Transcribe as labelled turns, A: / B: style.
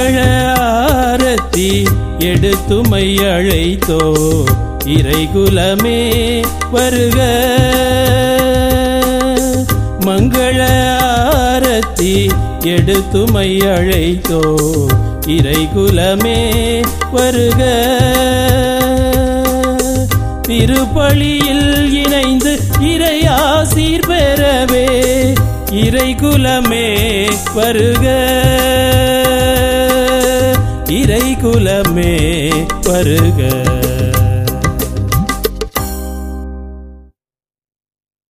A: மங்கள ஆரத்தி எடுத்துமை அழைத்தோ இறைகுலமே வருக மங்கள ஆரத்தி எடுத்துமை அழைத்தோ இறைகுலமே வருக திருப்பலியில் இணைந்து இறையாசீர் பெறவே இறைகுலமே வருக இறைகுலமே வருக